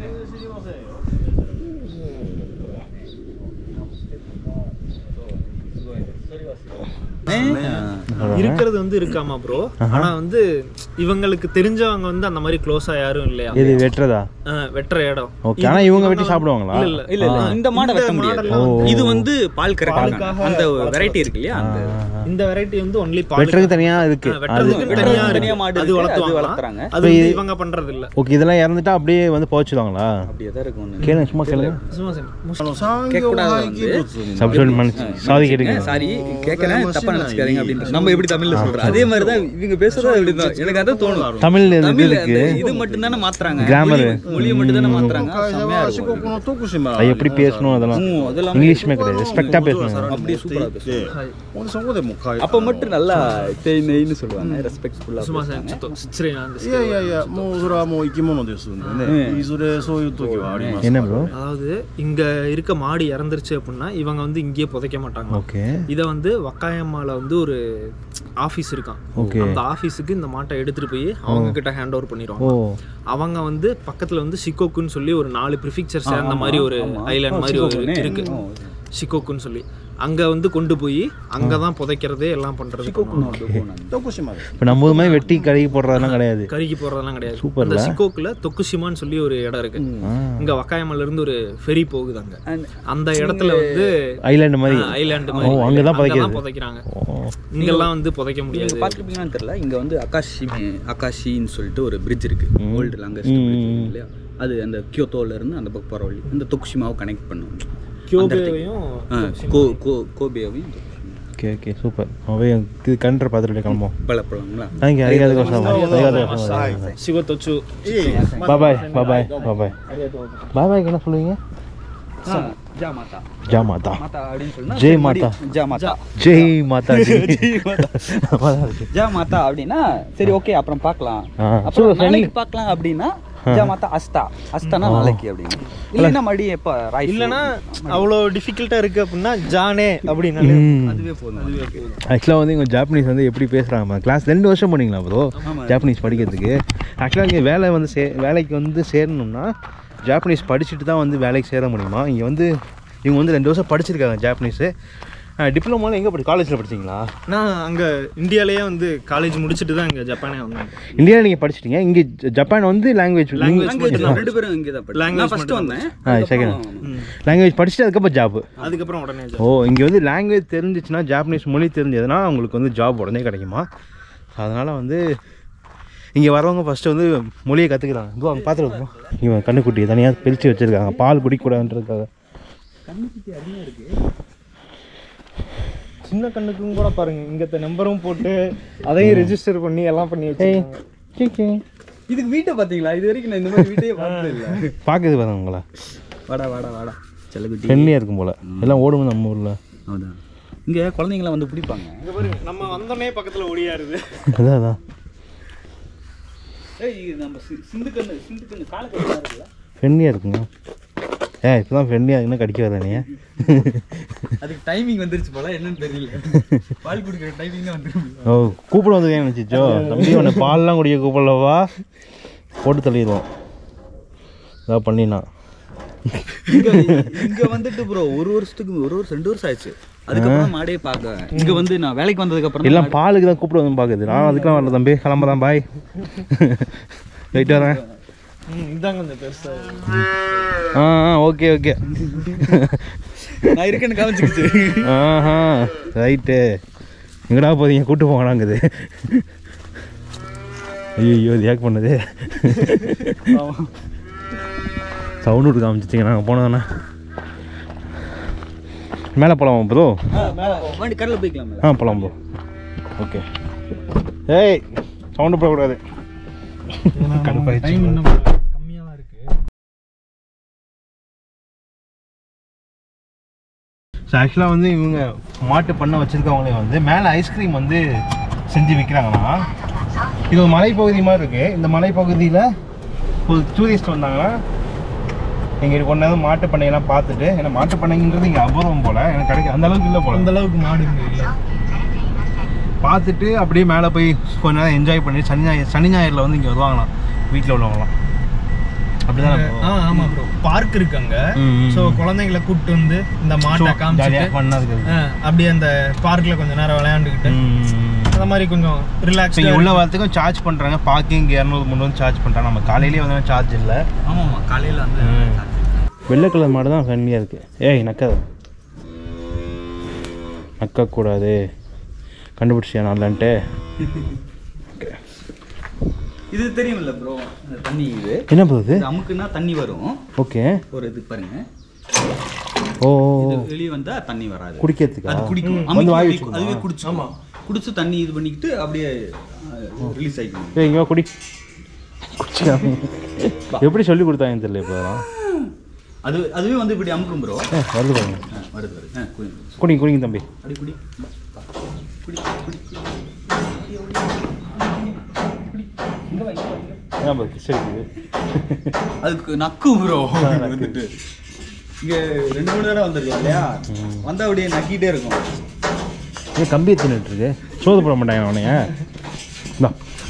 இருக்கிறது வந்து இருக்காமா ப்ரோ ஆனா வந்து இவங்களுக்கு தெரிஞ்சவங்க வந்து அந்த மாதிரி க்ளோஸா யாரும் இல்லையா இது வெட்டுறதா ஆ, வெட்டுற இடம் ஓகே ஆனால் இவங்க வெட்டி சாப்பிடுவாங்களா இல்ல இல்ல இல்ல இல்ல இந்த மாடை வெட்ட முடியாது இது வந்து பால் கறக்காங்க அந்த வெரைட்டி இருக்கு இல்லையா அந்த இந்த வெரைட்டி வந்து ஒன்லி பால் வெட்டுறதுக்கு தனியாக இருக்கு அது வெட்டுறதுக்கு தனியா தனியா இருக்கு மாடு அது இருக்கு, அது வளர்த்துவாங்க வளர்த்துறாங்க. அது வந்து இவங்க பண்றது இல்ல ஓகே இதெல்லாம் இறந்துட்டா அப்படியே வந்து போச்சுடுவாங்களா அப்படியே தான் இருக்கும் ஒண்ணு. கேளுங்க சும்மா கேளுங்க சும்மா சரி. あの産業廃棄物に சப்ஸ்டியூட் பண்ணி சாரி கேட்டுங்க சாரி கேட்கறேன் தப்பா நினைச்சுக்காதீங்க அப்படின்னு நம்ம எப்படி தமிழ்ல சொல்றோம் அதே மாதிரி தான் இவங்க பேசுறது அப்படிதான் எனக்கு அதான் தோணும் தமிழ் இது தமிழ் இருக்கு அந்த இது மட்டும் தானே மாத்துறாங்க Grammar. மொழி- மொழியை மட்டும் தானே மாத்துறாங்க 会社 செம்மையா は இருக்கும் 四国の徳島 அது எப்படி பேசணும் அதெல்லாம் ம், அதெல்லாம் இங்கிலீஷ்மே கிடையாது ரெஸ்பெக்டாக பேசணும் அப்படியே சூப்பரா பேசுவாங்க ほんでそこでもう買い அப்ப மட்டும் நல்லா தேய் நெய்னு சொல்லுவாங்க ரெஸ்பெக்ட்ஃபுல்லா すみません、ちょっと失礼なんですいけど。 やいやいやもうそれはもう生き物ですんでね、いずれそういう時はあります என்ன ப்ரோ அதாவது இங்க இருக்க மாடு இறந்துருச்சு அப்படின்னா இவங்க வந்து இங்கேயே புதைக்க மாட்டாங்க ஓகே இதை வந்து வக்காயம்மால வந்து ஒரு ஆஃபீஸ் இருக்கான் Okay. அந்த ஆஃபீஸுக்கு இந்த மாட்டை எடுத்துட்டு போய் அவங்க கிட்ட ஹேண்ட் ஓவர் ஓ பண்ணிடுவாங்க அவங்க வந்து பக்கத்துல வந்து சிக்கோக்குன்னு சொல்லி ஒரு நாலு ப்ரிஃபிக்சர் சேர்ந்த மாதிரி ஒரு ஐலாண்ட் மாதிரி ஒரு இருக்கு சிக்கோக்குன்னு சொல்லி அங்க வந்து கொண்டு போய் அங்க தான் புதைக்கிறதே எல்லாம் பண்றது 徳島です இப்போ நம்ம ஊர் மாதிரி வெட்டி கழுகி போடுறதெல்லாம் கிடையாது கருகி போடுறதெல்லாம் கிடையாது சூப்பர்ல. அந்த சிக்கோக்குல தொக்குஷிமான்னு சொல்லி ஒரு இடம் இருக்கு இங்க வக்காயம்மால இருந்து ஒரு ஃபெரி போகுது அங்க அந்த இடத்துல வந்து ஐலாண்டு மாதிரி ஐலாண்டு ஓ மாதிரி அங்கே தான் அங்கதான் புதைக்கிறது புதைக்கிறாங்க ஓ இங்கெல்லாம் வந்து புதைக்க நீங்க முடியாது பார்த்துருப்பீங்கன்னு தெரியல இங்க வந்து அகாஷி அகாஷின்னு சொல்லிட்டு ஒரு பிரிட்ஜ் இருக்கு ஓல்டு லாங்கஸ்ட் பிரிட்ஜ் இல்லையா அது அந்த கியோத்தோல இருந்து அந்த பக்கம் போற வழி இந்த தொக்குஷிமாவை கனெக்ட் பண்ணும் கியோபேவையும் ஆ, கோ கோ கோபியாவையும் தொக்குஷிமா. ஓகே ஓகே சூப்பர் அவே இது கண்ட்ரை பார்த்துட்டு கிளம்போம் பலப்பழங்களா தேங்க்யூ அரிகாத கோசம் அரிகாத கோசம் சிவத்தொச்சு பாபாய் பாபாய் பாபாய் பாபாய்க்கு என்ன சொல்லுவீங்க じゃあまた ஜா மாதா またஅப்படின்னு சொன்னா ஜெய் மாதா じゃあまた ஜெய் மாதா ஜி じゃあまたஅப்படின்னா சரி ஓகே அப்புறம் பார்க்கலாம் ஆ, அப்புறம் சரி, நாளைக்கு பார்க்கலாம் அப்படின்னா ஜா மாத்தா அஸ்தா அஸ்தானா நாளைக்கு அப்படின்னு இல்லைன்னா மறுபடியும் எப்போ ராய் இல்லைன்னா அவ்வளோ டிஃபிகல்ட்டாக இருக்குது அப்படின்னா ஜானே அப்படின்னாலே அதுவே போதும் அதுவே போதும் ஆக்சுவலாக வந்து இவங்க ஜாப்பனீஸ் வந்து எப்படி பேசுகிறாங்க கிளாஸ் ரெண்டு வருஷம் போனீங்களா ப்ரோ ஜாப்பனீஸ் படிக்கிறதுக்கு ஆக்சுவலாக இங்கே வேலை வந்து சே வேலைக்கு வந்து சேரணும்னா ஜாப்பனீஸ் படிச்சுட்டு தான் வந்து வேலைக்கு சேர முடியுமா இங்கே வந்து இவங்க வந்து ரெண்டு வருஷம் படிச்சிருக்காங்க ஜாப்பனீஸு டிப்ளமோவில் எங்கே படி காலேஜில் படிச்சீங்களா நான் அங்கே இந்தியாவிலேயே வந்து காலேஜ் முடிச்சுட்டு தான் இங்கே ஜப்பானே வந்தேன் இந்தியாவில் நீங்கள் படிச்சிட்டீங்க இங்கே ஜப்பான் வந்து லாங்குவேஜ் லாங்குவேஜ் ரெண்டு பேரும் இங்கே தான் படிச்சோம் நான் ஃபஸ்ட்டு வந்தேன் ஆ செகண்ட் லாங்குவேஜ் படிச்சுட்டு அதுக்கப்புறம் ஜாப் அதுக்கப்புறம் உடனே ஓ இங்கே வந்து லாங்குவேஜ் தெரிஞ்சிச்சுன்னா ஜாப்பனீஸ் மொழி தெரிஞ்சதுன்னா உங்களுக்கு வந்து ஜாப் உடனே கிடைக்குமா அதனால் வந்து இங்கே வரவங்க ஃபஸ்ட்டு வந்து மொழியை கற்றுக்குறாங்க இதோ அங்கே பார்த்துருக்கோம் இவன் கண்ணுக்குட்டியை தனியாக பிரித்து வச்சுருக்காங்க பால் குடிக்கூடாதுன்றதுக்காக சின்ன கண்ணுக்கும் கூட பாருங்க இங்கத்த நம்பரும் போட்டு அதையும் ரெஜிஸ்டர் பண்ணி எல்லாம் பண்ணி வச்சு இதுக்கு வீட்டை பார்த்தீங்களா இது வரைக்கும் நான் இந்த மாதிரி வீட்டையே பார்த்தது இல்லை பார்க்குது பாருங்க உங்களை வாடா வாடா வாடா செல்லக்குட்டி ஃப்ரெண்ட்லியாக இருக்கும் போல் எல்லாம் ஓடுங்க நம்ம ஊரில் அதான் இங்கே குழந்தைங்களாம் வந்து பிடிப்பாங்க இங்க பாருங்க நம்ம வந்தோடனே பக்கத்தில் ஒடியாருது அதான் அதான் ஏய் இது நம்ம சி- சிந்து கண்ணு சிந்து கண்ணு கால கண்ணு இருக்குல்ல ஃப்ரெண்ட்லியாக இருக்குங்க ஏ இப்போ தான் ஃப்ரெண்ட்லியாக இன்னும் கடிக்க வரல நீ அதுக்கு டைமிங் வந்துருச்சு போல என்னன்னு தெரியல பால் குடிக்கிற டைமிங் தான் வந்துருக்கு ஓ கூப்பிட வந்து நினச்சிச்சோ தம்பி உன்னை பால்லாம் குடிக்க கூப்பிடலவா போட்டு தள்ளிடுவோம் ஏதாவது பண்ணினா இங்க இங்க வந்துட்டு ப்ரோ ஒரு வருஷத்துக்கு ஒரு வருஷம் ரெண்டு வருஷம் ஆயிடுச்சு அதுக்கப்புறம் மாடே பார்க்க இங்க வந்து நான் வேலைக்கு வந்ததுக்கு அப்புறம் எல்லாம் பாலுக்கு தான் கூப்பிட்டு வந்து பார்க்குது நான் அதுக்கெலாம் வரல தம்பி கிளம்புறேன் பாய் போயிட்டு வரேன் ம் இதாங்க இந்த பெருசா ஆ ஆ ஓகே ஓகே நான் இருக்கேன்னு காமிச்சிக்கிச்சு ஆஹா ரைட்டு எங்கடா போதீங்க கூட்டு போங்கடாங்குது ஐயோ ரியாக்ட் பண்ணுது சவுண்டு விட்டு காமிச்சிச்சிங்க நாங்கள் போனதானே மேலே போகலாமா ப்ரோ வண்டி கடலில் போய்க்கலாம்ல ஆ போகலாம் ப்ரோ ஓகே ஏய் சவுண்டு போடக்கூடாது கடுப்பாயிடுச்சு. டைம் இன்னும் கம்மியாக தான் இருக்கு ஸோ ஆக்சுவலாக வந்து இவங்க மாட்டு பண்ண வச்சுருக்கவங்களே வந்து மேலே ஐஸ்கிரீம் வந்து செஞ்சு விற்கிறாங்கன்னா இது ஒரு மலைப்பகுதி மாதிரி இருக்குது இந்த மலைப்பகுதியில் ஒரு டூரிஸ்ட் வந்தாங்கன்னா இங்கே கொண்டு வந்து மாட்டு பண்ணையெல்லாம் பார்த்துட்டு ஏன்னா மாட்டு பண்ணைங்கிறது இங்கே அபூர்வம் போல் எனக்கு கிடைக்கும் அந்த அளவுக்கு இல்லை போல அந்த அளவுக்கு மாடு இங்க இல்லை பார்த்துட்டு அப்படியே மேலே போய் கொஞ்ச நேரம் என்ஜாய் பண்ணி சனி ஞாயிறு சனி ஞாயிறில் வந்து இங்கே வருவாங்களாம் வீட்டில் உள்ளவங்களாம் அப்படிதான் ஆ ஆமா ப்ரோ பார்க் இருக்கு அங்க ம், ம். ஸோ குழந்தைங்களை கூப்பிட்டு வந்து இந்த மாட்டை காமிச்சிட்டு ஜாலியாக பண்ணாது ஆ, அப்படியே அந்த பார்க்ல கொஞ்ச நேரம் விளையாண்டுக்கிட்டு அந்த மாதிரி கொஞ்சம் ஸோ ரிலாக்ஸ் இங்கே உள்ள வரத்துக்கும் சார்ஜ் பண்ணுறாங்க பார்க்கிங் இரநூறு முந்நூறு சார்ஜ் பண்ணுறாங்க நம்ம காலையிலேயே வந்து சார்ஜ் இல்லை ஆமாம்மா காலையில் வந்து வெள்ளை கலர் மாடு தான் ஃப்ரெண்ட்லியாக இருக்குது ஏய் நக்காத நக்கக்கூடாது கண்டுபிடிச்சியா நல்லன்ட்டு இது தெரியும்ல ப்ரோ தண்ணி இது என்ன போகுது இது அமுக்குன்னா தண்ணி வரும் ஓகே ஒரு இது பாருங்க ஓ இது வெளியே வந்தா தண்ணி வராது குடிக்கிறதுக்கா அது குடிக்கும் வந்து அமுக்கி வாய் குடி- வச்சுக்குமா? அதுவே குடிச்சு ஆமா குடிச்சு தண்ணி இது பண்ணிக்கிட்டு அப்படியே ரிலீஸ் ஆகிக்கணும் ஏய் இங்கே வா, குடி குடிச்சிக்காம. எப்படி சொல்லி கொடுத்தாங்கன்னு தெரியல இப்போ அது அதுவே வந்து இப்படி அமுக்கும் ப்ரோ ஏ வருது பாருங்க வருது வருது ஆ, குடிங்க. குடிங்க குடிங்க தம்பி அப்படி குடி குடி குடி ஏன் பாரு சரி அதுக்கு நக்கு ப்ரோ வந்துட்டு இங்க ரெண்டு மூணு தடவை வந்திருக்கோம் இல்லையா வந்தா அப்படியே நக்கிட்டே இருக்கும் ஏன் கம்பியை தின்னுட்டு இருக்கு சோது போட மாட்டாங்க அவனைய இந்தா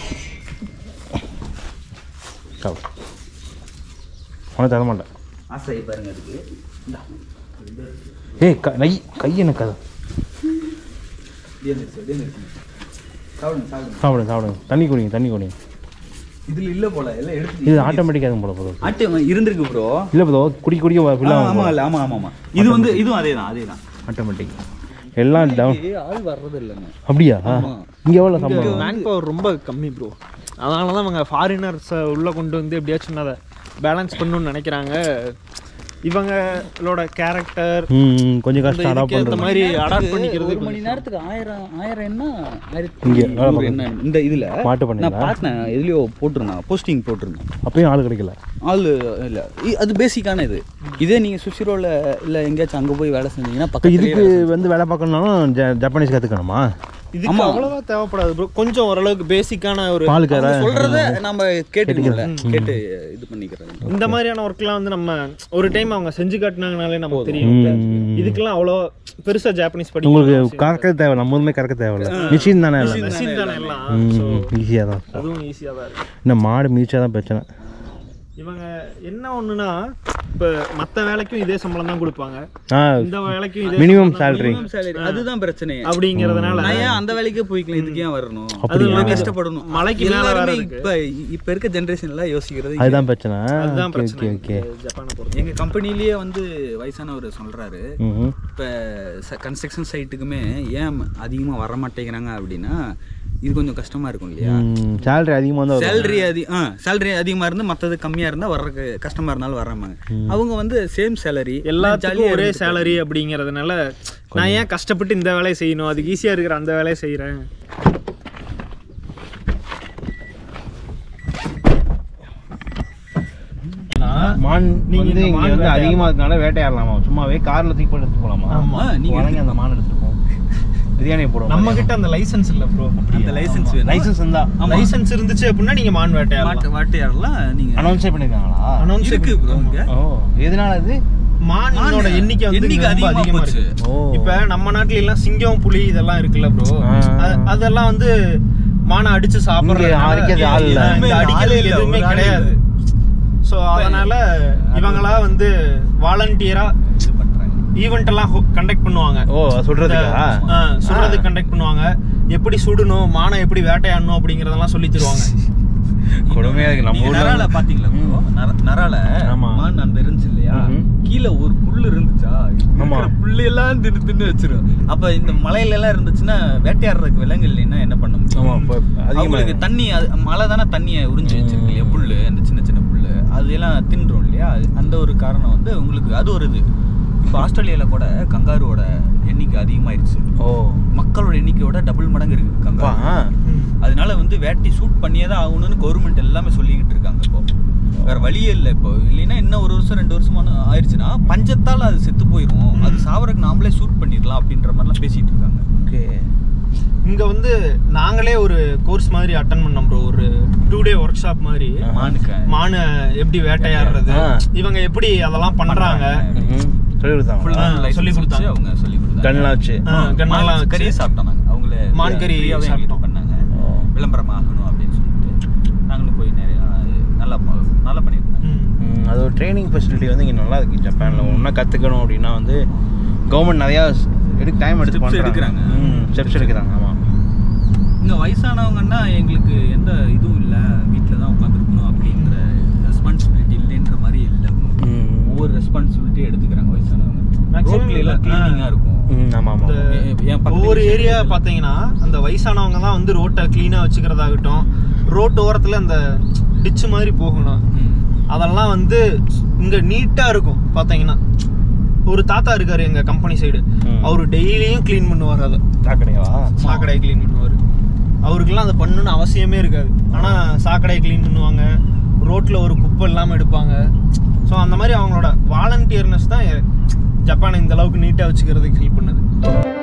சாப்பிடு. அவனை தர மாட்டேன் ஆசை பாருங்க அதுக்கு இந்தா. ஏய் க நை கை எனக்கு அது அப்படியே இருந்துச்சு, அப்படியே இருந்துச்சு. சாப்பிடுங்க சாப்பிடுங்க சாப்பிடுங்க சாப்பிடுங்க தண்ணி குடிங்க தண்ணி குடிங்க இதுல இல்ல போல எல்லாம் எடுத்து இது ஆட்டோமேட்டிக்காக போல போதும் ஆட்டு இருந்திருக்கு ப்ரோ இல்லை போதோ குடி குடிக்க ஃபில் ஆமா ஆகும் இல்ல ஆமா ஆமா ஆமா இது வந்து இதுவும் அதே தான் அதே தான் ஆட்டோமேட்டிக் எல்லாம் டவுன் ஆள் வர்றது இல்லைங்க அப்படியா இங்கே எவ்வளோ சம்பளம் மேன் பவர் ரொம்ப கம்மி ப்ரோ அதனால தான் அவங்க ஃபாரினர்ஸை உள்ளே கொண்டு வந்து எப்படியாச்சும் அதை பேலன்ஸ் பண்ணணும்னு நினைக்கிறாங்க இவங்களோட கேரக்டர் ம் கொஞ்சம் கஷ்டம் அடாப்ட் இந்த பண்ணுறது மாதிரி அடாப்ட் பண்ணிக்கிறது ஒரு மணி நேரத்துக்கு ஆயிரம் ஆயிரம் என்ன ஆயிரத்தி இங்க வேலை நூறு என்ன இந்த இதுல மாட்டு பண்ணையில? நான் பார்த்தேன் எதுலயோ போட்டிருந்தான் போஸ்டிங் போட்டிருந்தேன் அப்பயும் ஆள் கிடைக்கல ஆள் இல்லை அது பேசிக்கான இது இதே நீங்கள் சுஷிரோவில் இல்லை எங்கேயாச்சும் அங்கே போய் வேலை செஞ்சீங்கன்னா இப்போ பக்கத்துலேயே இதுக்கு வந்து வேலை பார்க்கணுன்னாலும் ஜ ஜப்பானீஸ் கற்றுக்கணுமா இதுக்கு அவ்வளவா தேவைப்படாது ப்ரோ கொஞ்சம் ஓரளவுக்கு பேசிக்கான ஒரு பாலுக்கார அவங்க சொல்றத நம்ம கேட்டுக்கல கேட்டு இது பண்ணிக்கிறது இந்த மாதிரியான ஒர்க்லாம் வந்து நம்ம ஒரு டைம் அவங்க செஞ்சு காட்டினாங்கனாலே நமக்கு தெரியும் இதுக்கெல்லாம் அவ்வளோ பெருசா ஜாப்பனீஸ் படி உங்களுக்கு கறக்க தேவை நம்ம ஊருமே கறக்க தேவையில்ல மிஷின் தானே எல்லாம் மெஷின் தானே எல்லாம் ஈஸியாக தான் அதுவும் ஈஸியாக தான் இருக்கு இன்னும் மாடு மீச்சா தான் பிரச்சனை இவங்க என்ன ஒண்ணுன்னா இப்போ மற்ற வேலைக்கும் இதே சம்பளம் தான் கொடுப்பாங்க ஆ இந்த வேலைக்கும் இதே மினிமம் சம்பளம் தான் சேலரி salary அதுதான் பிரச்சனை அப்படிங்கிறதுனால நான் ஏன் அந்த வேலைக்கே போய்க்கலாம் இதுக்கு ஏன் வரணும் அப்படியா? இவ்வளவு கஷ்டப்படணும் மலைக்கு மேல வேற எல்லாருமே இருக்கு. இப்ப இப்ப இருக்க ஜென்ரேஷன்ல யோசிக்கிறது அதுதான் பிரச்சனை அதுதான் ஓகே பிரச்சனை ஓகே ஓகே ஜப்பானை பொறுத்து எங்க கம்பெனிலேயே வந்து வயசானவர் சொல்றாரு ம் இப்போ கன்ஸ்ட்ரக்ஷன் சைட்டுக்குமே ஏன் அதிகமாக வர மாட்டேங்கிறாங்க அப்படின்னா இது கொஞ்சம் கஷ்டமா இருக்கும் இல்லையா சேலரி அதிகமாக வந்து வரும் சேலரி அதி ஆ சேலரி அதிகமாக இருந்து மற்றது கம்மியாக இருந்தால் வர்றதுக்கு கஷ்டமாக இருந்தாலும் வராம அவங்க வந்து சேம் சேலரி எல்லாத்துக்கும் ஒரே சேலரி அப்படிங்கிறதுனால நான் ஏன் கஷ்டப்பட்டு இந்த வேலையை செய்யணும் அதுக்கு ஈஸியா இருக்கிற அந்த வேலையை செய்றேன் மான் நீங்க வந்து இந்த இங்க மான் வந்து வேட்டையாடலாம். அதிகமாக இருக்கனால வேட்டையாடலாமா சும்மாவே கார்ல தூக்கி போட்டு எடுத்து போலாமா ஆமா. நீங்க வழங்கி அந்த மான் எடுத்துட்டு போவோம் பிரியாணி போடுவோம் நம்ம கிட்ட அந்த லைசென்ஸ் இல்ல ப்ரோ அந்த லைசன்ஸ் வேணும் லைசன்ஸ் இருந்தா லைசென்ஸ் இருந்துச்சு அப்படின்னா நீங்க மான் வேட்டையாடலாம் வாட்டு வாட்டையாடலாம் நீங்கள் அனௌன்ஸே பண்ணிருக்காங்களா அனௌன்ஸ் இருக்கு ப்ரோ இங்கே ஓ எதனால இது மானோட எண்ணிக்கை வந்து எண்ணிக்கை இங்க ரொம்ப அதிகமா அதிகமா போச்சு. இருக்கு ஓ இப்ப நம்ம நாட்டுல எல்லாம் சிங்கம் புலி இதெல்லாம் இருக்குல்ல ப்ரோ ஆ. அதெல்லாம் வந்து மானை அடிச்சு சாப்பிடுறது இங்க அடிக்கிறது ஆள் இல்ல. இங்க அடிக்கிறது ஆளே இல்ல, எதுவுமே ஒரு ஆளே கிடையாது சோ அதனால இவங்களா வந்து வாலண்டியரா இது பண்ணுறாங்க ஈவெண்ட் எல்லாம் கண்டக்ட் பண்ணுவாங்க ஓ சொல்றதுக்கா ஆ, சுடுறதுக்கு கண்டக்ட் பண்ணுவாங்க எப்படி சுடணும் மானை எப்படி வேட்டையாடணும் அப்படிங்கறதெல்லாம் சொல்லி தருவாங்க கொடுமையா இருக்கு நம்ம நீங்க ஊர்ல நரால பாத்தீங்களா bro? நர- நரால ஆமா. மான் அந்த இருந்துச்சு இல்லையா ம்ஹும். கீழே ஒரு புல்லு இருந்துச்சா ஆமா. இருக்கிற புல்லு எல்லாம் தின்னு தின்னு வச்சிரும் அப்ப இந்த மலையில எல்லாம் இருந்துச்சுன்னா வேட்டையாடுறதுக்கு விலங்கு இல்லைன்னா என்ன பண்ண ஆமா முடியும் இப்ப அதிகமா அவங்களுக்கு தண்ணி அது- மழை தானே தண்ணியை உறிஞ்சு வச்சிருக்கு இல்லையா புல்லு அந்த சின்ன சின்ன புல்லு அது எல்லாம் தின்றோம் இல்லையா அது- அந்த ஒரு காரணம் வந்து உங்களுக்கு அது ஒரு இது இப்போ ஆஸ்திரேலியால கூட கங்காருவோட எண்ணிக்கை அதிகமாயிருச்சு ஓ மக்களோட எண்ணிக்கையோட டபுள் மடங்கு இருக்கு அப்பா கங்காரு அதனால வந்து வேட்டி ஷூட் பண்ணியே தான் ஆகணும்னு கவர்மெண்ட் எல்லாமே சொல்லிக்கிட்டு இருக்காங்க இப்போ வேற வழியே இல்லை இப்போ இல்லைன்னா இன்னும் ஒரு வருஷம் ரெண்டு வருஷமான ஆயிடுச்சுன்னா பஞ்சத்தால் அது செத்து போயிடும் அது சாவறதுக்கு நாமளே ஷூட் பண்ணிடலாம் அப்படின்ற மாதிரிலாம் பேசிட்டு இருக்காங்க ஓகே இங்க வந்து நாங்களே ஒரு கோர்ஸ் மாதிரி அட்டன் பண்ணோம் ப்ரோ ஒரு டூ டே ஒர்க் ஷாப் மாதிரி மானுக்க மானை எப்படி வேட்டையாடுறது ஆ. இவங்க எப்படி அதெல்லாம் பண்றாங்க சொல்லி கொடுத்தாங்களா சொல்லி சொல்லி கொடுத்தாங்க. கொடுத்தாங்க அவங்க சொல்லி கொடுத்தாங்க கண்ணெல்லாம் வச்சு ஆ, கண்ணெல்லாம் மான் வச்சு. கறியை சாப்பிட்டோம் நாங்க அவங்களே மான் கறி ஃப்ரீயாவே எங்களுக்கு சாப்பிட்டோம். பண்ணாங்க ஓ. விளம்பரம் ஆகணும் அப்படின்னு சொல்லிட்டு நாங்களும் போய் நிறைய அது நல்லா ப- நல்லா பண்ணியிருந்தாங்க ம். ம், அது ஒரு ட்ரைனிங் ஃபெசிலிட்டி வந்து இங்கே நல்லா இருக்கு ஜப்பானில் ஒன்றா கற்றுக்கணும் அப்படின்னா வந்து கவர்மெண்ட் நிறையா எடுக்க டைம் எடுத்து Steps பண்ணுறாங்க எடுக்குறாங்க. ம் ஸ்டெப்ஸ் எடுக்கிறாங்க ஆமாம் இங்க வயசானவங்கன்னா எங்களுக்கு எந்த இதுவும் இல்லை வீட்டில் தான் உட்காந்துருக்கணும் அப்படின்ற ரெஸ்பான்சிபிலிட்டி இல்லைன்ற மாதிரி இல்லை ஒவ்வொரு ரெஸ்பான்சிபிலிட்டியும் எடுத்துக்கிறாங்க வயசானவங்க Maximum ரோட்ல எல்லாம் ஆ. கிளீனிங்காக இருக்கும் ம் ஆமாம் ஆமாம் இந்த எ- என் பக்கத்து ஒவ்வொரு வீட்டு ஏரியா side ல- பார்த்தீங்கன்னா அந்த வயசானவங்க தான் வந்து ரோட்டை க்ளீனாக வச்சுக்கிறதாகட்டும் ரோட்டு ஓரத்தில் அந்த டிச்சு மாதிரி போகணும் ம். அதெல்லாம் வந்து இங்கே நீட்டாக இருக்கும் பார்த்தீங்கன்னா ஒரு தாத்தா இருக்காரு எங்கள் கம்பெனி சைடு ம். அவர் டெய்லியும் க்ளீன் பண்ணுவார் அதை சாக்கடையாவா சாக்கடையை க்ளீன் பண்ணுவார் அவருக்கெல்லாம் அதை பண்ணணும்னு அவசியமே இருக்காது ஆனால் சாக்கடையை க்ளீன் பண்ணுவாங்க ரோட்டில் ஒரு குப்பை இல்லாமல் எடுப்பாங்க ஸோ அந்த மாதிரி அவங்களோட வாலண்டியர்னஸ் தான் ஜப்பானை இந்த அளவுக்கு நீட்டாக வச்சுக்கிறதுக்கு ஹெல்ப் பண்ணுது